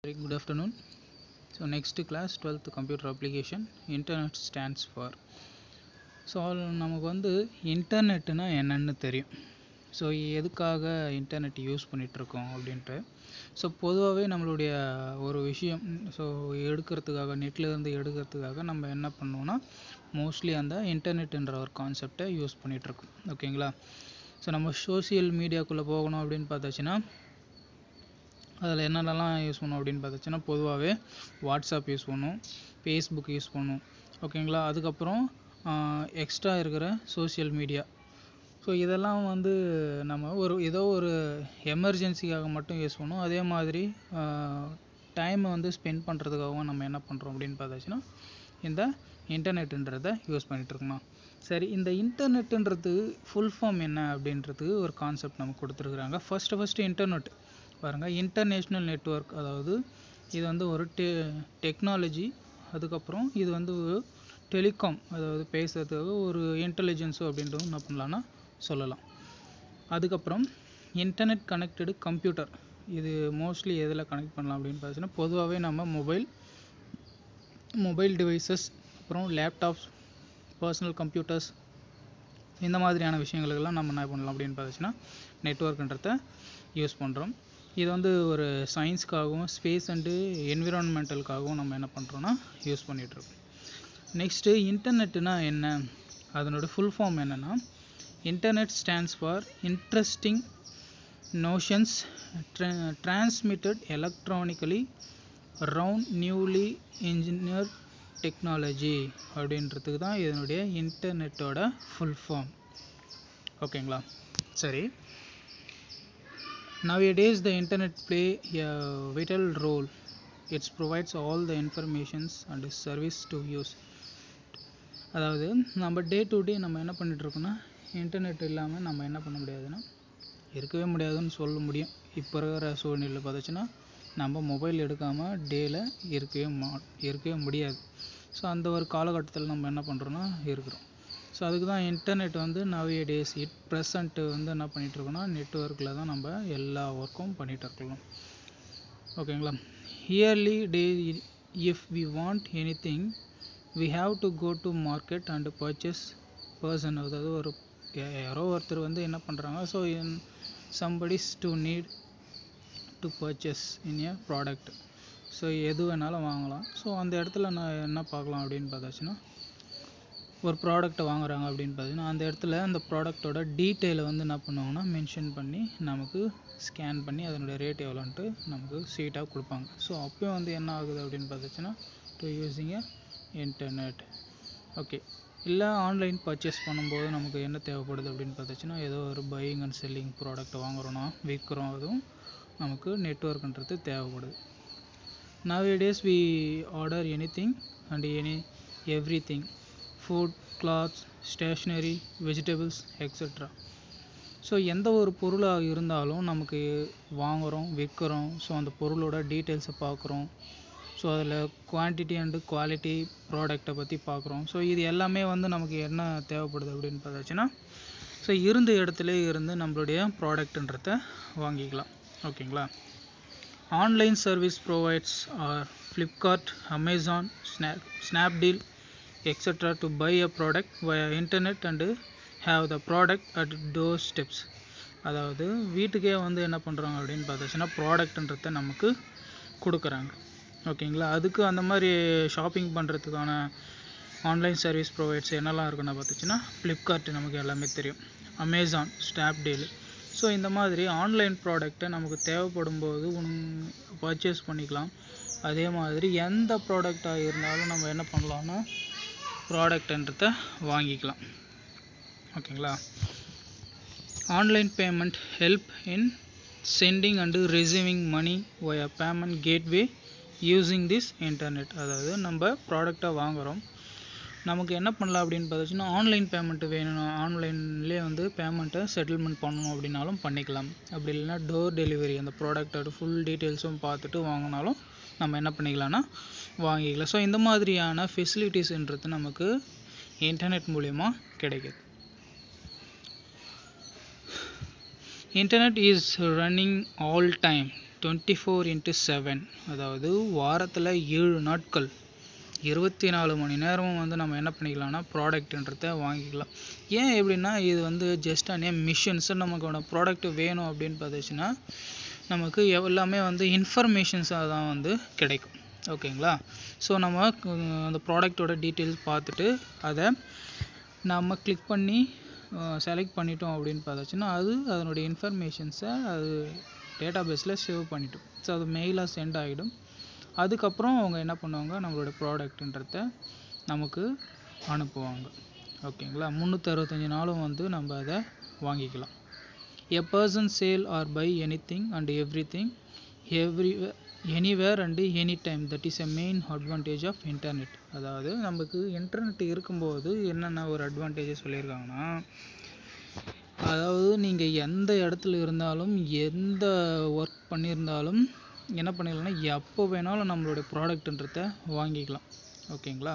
Very good afternoon. So next class 12th computer application internet stands for so நமக்கு வந்து இன்டர்நெட்டுனா என்னன்னு தெரியும் so எதுக்காக இன்டர்நெட் யூஸ் பண்ணிகிட்ருக்கோம் அப்படின்ட்டு ஸோ பொதுவாகவே நம்மளுடைய ஒரு விஷயம் ஸோ எடுக்கிறதுக்காக நெட்லேருந்து எடுக்கிறதுக்காக நம்ம என்ன பண்ணுவோம்னா மோஸ்ட்லி அந்த இன்டர்நெட்டுன்ற ஒரு கான்செப்டை யூஸ் பண்ணிகிட்ருக்கோம் ஓகேங்களா ஸோ நம்ம சோஷியல் மீடியாக்குள்ளே போகணும் அப்படின்னு பார்த்தாச்சுன்னா அதில் என்னென்னலாம் யூஸ் பண்ணுவோம் அப்படின்னு பார்த்தாச்சுன்னா பொதுவாகவே வாட்ஸ்அப் யூஸ் பண்ணுவோம் ஃபேஸ்புக் யூஸ் பண்ணுவோம் ஓகேங்களா அதுக்கப்புறம் எக்ஸ்ட்ரா இருக்கிற சோஷியல் மீடியா ஸோ இதெல்லாம் வந்து நம்ம ஒரு ஏதோ ஒரு எமர்ஜென்சிக்காக மட்டும் யூஸ் பண்ணுவோம் அதே மாதிரி டைமை வந்து ஸ்பெண்ட் பண்ணுறதுக்காகவும் நம்ம என்ன பண்ணுறோம் அப்படின்னு பார்த்தாச்சுன்னா இந்த இன்டர்நெட்டுன்றதை யூஸ் பண்ணிகிட்ருக்கோம் சரி இந்த இன்டர்நெட்டுன்றது ஃபுல் ஃபார்ம் என்ன அப்படின்றது ஒரு கான்செப்ட் நமக்கு கொடுத்துருக்குறாங்க ஃபஸ்ட்டு ஃபஸ்ட்டு இன்டர்நெட் பாருங்கள் இன்டர்நேஷ்னல் நெட்ஒர்க் அதாவது இது வந்து ஒரு டெ டெக்னாலஜி அதுக்கப்புறம் இது வந்து டெலிகாம் அதாவது பேசுகிறதுக்காக ஒரு இன்டெலிஜென்ஸோ அப்படின்றதும் என்ன பண்ணலான்னா சொல்லலாம் அதுக்கப்புறம் இன்டர்நெட் கனெக்டடு கம்ப்யூட்டர் இது மோஸ்ட்லி எதில் கனெக்ட் பண்ணலாம் அப்படின்னு பார்த்தீங்கன்னா பொதுவாகவே நம்ம மொபைல் மொபைல் டிவைசஸ் அப்புறம் லேப்டாப்ஸ் பர்சனல் கம்ப்யூட்டர்ஸ் இந்த மாதிரியான விஷயங்களுக்கெல்லாம் நம்ம என்ன பண்ணலாம் அப்படின்னு பார்த்துச்சுன்னா நெட்ஒர்க்குன்றத யூஸ் பண்ணுறோம் இது வந்து ஒரு சயின்ஸ்க்காகவும் ஸ்பேஸ் அண்டு என்விரான்மெண்டலுக்காகவும் நம்ம என்ன பண்ணுறோன்னா யூஸ் பண்ணிகிட்ருக்கோம் நெக்ஸ்ட்டு இன்டர்நெட்டுனா என்ன அதனோட ஃபுல் ஃபார்ம் என்னென்னா internet stands for interesting notions transmitted electronically round newly engineer technology அப்படின்றதுக்கு தான் இதனுடைய இன்டர்நெட்டோட ஃபுல் ஃபார்ம் ஓகேங்களா சரி nowadays the internet play a vital role it provides all the informations and service to use அதாவது நம்ம டே to டே நம்ம என்ன பண்ணிகிட்ருக்கோன்னா இன்டர்நெட் இல்லாமல் நம்ம என்ன பண்ண முடியாதுன்னா இருக்கவே முடியாதுன்னு சொல்ல முடியும் இப்போ இருக்கிற சூழ்நிலை பார்த்துச்சுன்னா நம்ம மொபைல் எடுக்காமல் டேயில் இருக்கவே மா இருக்கவே முடியாது ஸோ அந்த ஒரு காலகட்டத்தில் நம்ம என்ன பண்ணுறோன்னா இருக்கிறோம் ஸோ அதுக்கு தான் இன்டர்நெட் வந்து நவ்ஏ டேஸ் இட் ப்ரெசண்ட்டு வந்து என்ன பண்ணிகிட்ருக்கோன்னா நெட்ஒர்க்கில் தான் நம்ம எல்லா ஒர்க்கும் பண்ணிகிட்டு இருக்கலாம் ஓகேங்களா early day if we want anything we have to go to market and purchase person அதாவது ஒரு யாரோ ஒருத்தர் வந்து என்ன பண்ணுறாங்க so somebody's to need to purchase in a product ஸோ எது வேணாலும் வாங்கலாம் ஸோ அந்த இடத்துல நான் என்ன பார்க்கலாம் அப்படின்னு பார்த்தாச்சுன்னா ஒரு ப்ராடக்ட்டை வாங்குறாங்க அப்படின்னு பார்த்தீங்கன்னா அந்த இடத்துல அந்த ப்ராடக்டோட டீட்டெயிலை வந்து என்ன பண்ணுவாங்கன்னா மென்ஷன் பண்ணி நமக்கு ஸ்கேன் பண்ணி அதனுடைய ரேட் எவ்வளோன்ட்டு நமக்கு சீட்டாக கொடுப்பாங்க ஸோ அப்போயும் வந்து என்ன ஆகுது அப்படின்னு பார்த்துச்சுன்னா to using a internet okay இல்லை ஆன்லைன் பர்ச்சேஸ் பண்ணும்போது நமக்கு என்ன தேவைப்படுது அப்படின்னு பார்த்துச்சுன்னா ஏதோ ஒரு பையிங் அண்ட் செல்லிங் ப்ராடக்ட் வாங்குறோன்னா விற்கிறோம் அதுவும் நமக்கு நெட்ஒர்க்குன்றது தேவைப்படுது nowadays we order anything and any everything food clothes stationery vegetables extra so எந்த ஒரு பொருளாக இருந்தாலும் நமக்கு வாங்குகிறோம் விற்கிறோம் ஸோ அந்த பொருளோட டீட்டெயில்ஸை பார்க்குறோம் ஸோ அதில் குவான்டிட்டி அண்டு குவாலிட்டி ப்ராடக்டை பற்றி பார்க்குறோம் ஸோ இது எல்லாமே வந்து நமக்கு என்ன தேவைப்படுது அப்படின்னு பார்த்தாச்சுன்னா ஸோ இருந்த இடத்துல இருந்து நம்மளுடைய ப்ராடக்ட்ன்றத வாங்கிக்கலாம் ஓகேங்களா online service provides are Flipkart Amazon snap Snapdeal etc to buy a product via internet and have the product at door steps அதாவது வீட்டுக்கே வந்து என்ன பண்ணுறாங்க அப்படின்னு பார்த்தாச்சுன்னா ப்ராடக்ட்ன்றத நமக்கு கொடுக்குறாங்க ஓகேங்களா அதுக்கு அந்த மாதிரி ஷாப்பிங் பண்ணுறதுக்கான ஆன்லைன் சர்வீஸ் ப்ரொவைட்ஸ் என்னெல்லாம் இருக்குன்னு பார்த்துச்சுன்னா ஃப்ளிப்கார்ட் நமக்கு எல்லாமே தெரியும் அமேசான் ஸ்னாப்டீல் ஸோ இந்த மாதிரி ஆன்லைன் ப்ராடக்ட்டை நமக்கு தேவைப்படும் போது பர்ச்சேஸ் பண்ணிக்கலாம் அதே மாதிரி எந்த ப்ராடக்டாக இருந்தாலும் நம்ம என்ன பண்ணலாம்னா ப்ராடக்ட்ன்றத வாங்கிக்கலாம் ஓகேங்களா online payment help in sending and receiving money via payment gateway using this internet அதாவது நம்ம ப்ராடக்டை வாங்குகிறோம் நமக்கு என்ன பண்ணலாம் அப்படின்னு பார்த்துச்சுன்னா ஆன்லைன் பேமெண்ட்டு வேணும் ஆன்லைன்லேயே வந்து பேமெண்ட்டை செட்டில்மெண்ட் பண்ணணும் அப்படின்னாலும் பண்ணிக்கலாம் அப்படி இல்லைன்னா டோர் டெலிவரி அந்த ப்ராடக்டோட ஃபுல் டீட்டெயில்ஸும் பார்த்துட்டு வாங்கினாலும் நம்ம என்ன பண்ணிக்கலாம்னா வாங்கிக்கலாம் ஸோ இந்த மாதிரியான ஃபெசிலிட்டிஸ்ன்றது நமக்கு இன்டர்நெட் மூலயமா கிடைக்குது internet is running all time twenty four into seven அதாவது வாரத்தில் ஏழு நாட்கள் இருபத்தி நாலு மணி நேரமும் வந்து நம்ம என்ன பண்ணிக்கலாம்னா ப்ராடக்ட்ன்றத வாங்கிக்கலாம் ஏன் எப்படின்னா இது வந்து ஜஸ்ட் அனே மிஷின்ஸ் நமக்கோட ப்ராடக்ட் வேணும் அப்படின்னு பார்த்துச்சுன்னா நமக்கு எல்லாமே வந்து இன்ஃபர்மேஷன்ஸாக தான் வந்து கிடைக்கும் ஓகேங்களா ஸோ நம்ம அந்த ப்ராடக்டோட டீட்டெயில்ஸ் பார்த்துட்டு அதை நம்ம கிளிக் பண்ணி செலக்ட் பண்ணிட்டோம் அப்படின்னு பார்த்தாச்சுன்னா அது அதனுடைய இன்ஃபர்மேஷன்ஸை அது டேட்டா பேஸில் சேவ் பண்ணிட்டோம் ஸோ அது மெயிலாக சென்ட் ஆகிடும் அதுக்கப்புறம் அவங்க என்ன பண்ணுவாங்க நம்மளோட ப்ராடக்ட்டுன்றத நமக்கு அனுப்புவாங்க ஓகேங்களா முந்நூற்றறுபத்தஞ்சி நாளும் வந்து நம்ம அதை வாங்கிக்கலாம் a person sale or buy anything and everything every anywhere and any time that is a main advantage of internet அதாவது நமக்கு இன்டர்நெட் இருக்கும்போது என்னென்ன ஒரு அட்வான்டேஜஸ் சொல்லியிருக்காங்கன்னா அதாவது நீங்கள் எந்த இடத்துல இருந்தாலும் எந்த ஒர்க் பண்ணியிருந்தாலும் என்ன பண்ணிக்கலாம்னா எப்போ வேணாலும் நம்மளுடைய ப்ராடக்ட்ன்றத வாங்கிக்கலாம் ஓகேங்களா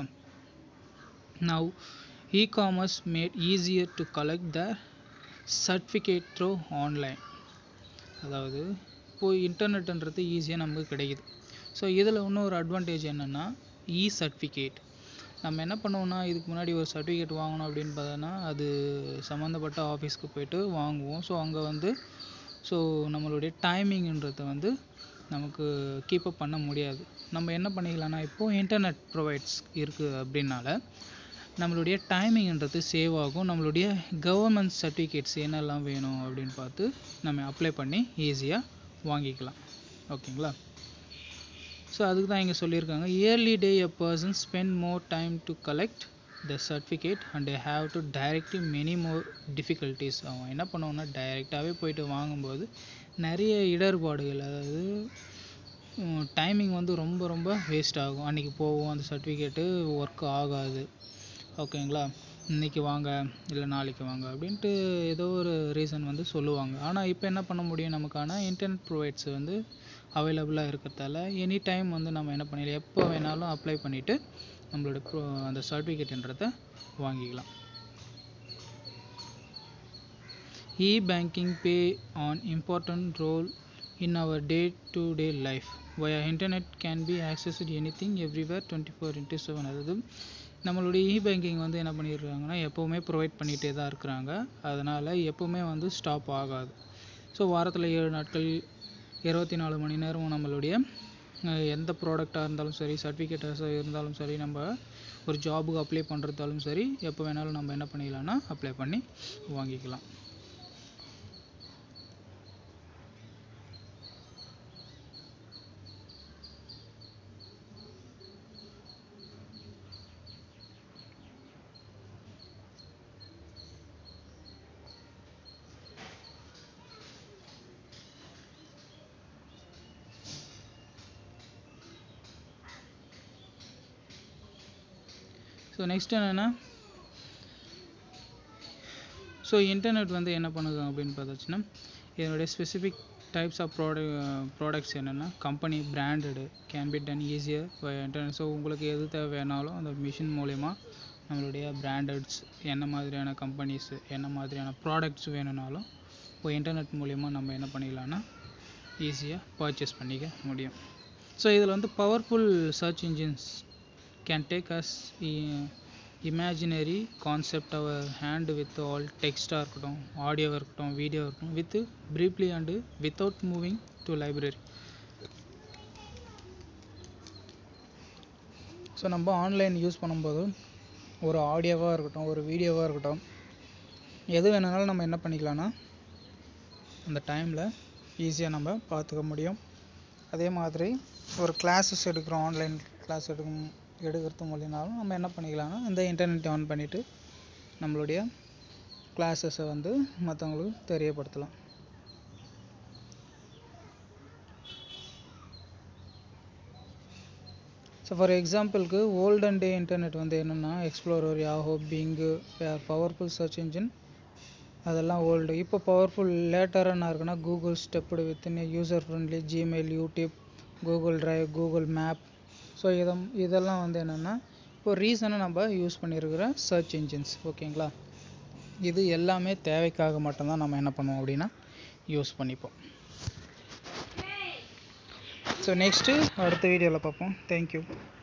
now e commerce made easier to collect the certificate through online அதாவது இப்போது இன்டர்நெட்டுன்றது ஈஸியாக நமக்கு கிடைக்குது ஸோ இதில் இன்னொரு அட்வான்டேஜ் என்னென்னா இ சர்டிஃபிகேட் நம்ம என்ன பண்ணுவோம்னா இதுக்கு முன்னாடி ஒரு சர்டிஃபிகேட் வாங்கணும் அப்படின்னு பார்த்தோன்னா அது சம்மந்தப்பட்ட ஆஃபீஸ்க்கு போயிட்டு வாங்குவோம் ஸோ அங்கே வந்து ஸோ நம்மளுடைய டைமிங்ன்றதை வந்து நமக்கு கீப்பப் பண்ண முடியாது நம்ம என்ன பண்ணிக்கலாம்னா இப்போது இன்டர்நெட் ப்ரொவைட்ஸ் இருக்குது அப்படின்னால நம்மளுடைய டைமிங்ன்றது சேவ் ஆகும் நம்மளுடைய கவர்மெண்ட் சர்டிஃபிகேட்ஸ் என்னெல்லாம் வேணும் அப்படின்னு பார்த்து நம்ம அப்ளை பண்ணி ஈஸியாக வாங்கிக்கலாம் ஓகேங்களா ஸோ அதுக்கு தான் இங்கே சொல்லியிருக்காங்க early day a person spend more time to collect the certificate and have to directly many more difficulties அவன் என்ன பண்ணுவான்னா டைரெக்டாகவே போயிட்டு வாங்கும்போது நிறைய இடர்பாடுகள் அதாவது டைமிங் வந்து ரொம்ப ரொம்ப வேஸ்ட் ஆகும் அன்றைக்கி போவோம் அந்த சர்டிஃபிகேட்டு ஒர்க் ஆகாது ஓகேங்களா இன்றைக்கி வாங்க இல்லை நாளைக்கு வாங்க அப்படின்ட்டு ஏதோ ஒரு ரீசன் வந்து சொல்லுவாங்க ஆனால் இப்போ என்ன பண்ண முடியும் நமக்கான இன்டர்நெட் ப்ரொவைட்ஸ் வந்து அவைலபிளாக இருக்கிறதால எனி டைம் வந்து நம்ம என்ன பண்ணிடலாம் எப்போ வேணாலும் அப்ளை பண்ணிவிட்டு நம்மளோட ப்ரோ அந்த சர்டிஃபிகேட்ன்றதை வாங்கிக்கலாம் e banking pay an important role in our day to day life via internet can be accessed anything everywhere twenty four into seven அதாவது நம்மளுடைய இ பேங்கிங் வந்து என்ன பண்ணியிருக்காங்கன்னா எப்போவுமே ப்ரொவைட் பண்ணிகிட்டே தான் இருக்கிறாங்க அதனால் எப்போவுமே வந்து ஸ்டாப் ஆகாது ஸோ வாரத்தில் ஏழு நாட்கள் இருபத்தி நாலு மணி நேரம் நம்மளுடைய எந்த ப்ராடக்டாக இருந்தாலும் சரி சர்டிஃபிகேட்டாக இருந்தாலும் சரி நம்ம ஒரு ஜாபுக்கு அப்ளை பண்ணுறதாலும் சரி எப்போ வேணாலும் நம்ம என்ன பண்ணிக்கலாம்னா அப்ளை பண்ணி வாங்கிக்கலாம் ஸோ நெக்ஸ்ட் என்னென்னா ஸோ இன்டர்நெட் வந்து என்ன பண்ணுது அப்படின்னு பார்த்தாச்சுன்னா இதனுடைய specific types of product products என்னென்னா company branded can be done easier by internet so உங்களுக்கு எது தேவை வேணாலும் அந்த மிஷின் மூலயமா நம்மளுடைய பிராண்டட்ஸ் என்ன மாதிரியான கம்பெனிஸு என்ன மாதிரியான ப்ராடக்ட்ஸ் வேணும்னாலும் இப்போ இன்டர்நெட் மூலயமா நம்ம என்ன பண்ணிக்கலாம்னா ஈஸியாக பர்ச்சேஸ் பண்ணிக்க முடியும் ஸோ இதில் வந்து powerful search engines can take us imaginary concept our hand with all டெக்ஸ்டாக இருக்கட்டும் ஆடியோவாக இருக்கட்டும் வீடியோ இருக்கட்டும் with briefly and without moving to library so நம்ம ஆன்லைன் யூஸ் பண்ணும்போது ஒரு ஆடியோவாக இருக்கட்டும் ஒரு வீடியோவாக இருக்கட்டும் எது வேணுனாலும் நம்ம என்ன பண்ணிக்கலாம்னா அந்த டைமில் ஈஸியாக நம்ம பார்த்துக்க முடியும் அதே மாதிரி ஒரு கிளாஸஸ் எடுக்கிறோம் ஆன்லைன் கிளாஸ் எடுக்கும் எடுக்கிறது மூலியனாலும் நம்ம என்ன பண்ணிக்கலாம்னா இந்த இன்டர்நெட் ஆன் பண்ணிவிட்டு நம்மளுடைய கிளாஸஸை வந்து மற்றவங்களுக்கு தெரியப்படுத்தலாம் ஸோ ஃபார் எக்ஸாம்பிளுக்கு ஓல்டன் டே இன்டர்நெட் வந்து என்னென்னா Explorer Yahoo Bing powerful search engine அதெல்லாம் ஓல்டு இப்போ பவர்ஃபுல் லேட்டராக என்ன இருக்குன்னா Google stepped within user friendly Gmail YouTube Google drive Google map so இதை இதெல்லாம் வந்து என்னென்னா இப்போ ரீசனாக நம்ம யூஸ் பண்ணியிருக்கிற சர்ச் இன்ஜின்ஸ் ஓகேங்களா இது எல்லாமே தேவைக்காக மட்டும்தான் நம்ம என்ன பண்ணுவோம் அப்படின்னா யூஸ் பண்ணிப்போம் ஸோ நெக்ஸ்ட்டு அடுத்த வீடியோவில் பார்ப்போம் தேங்க்யூ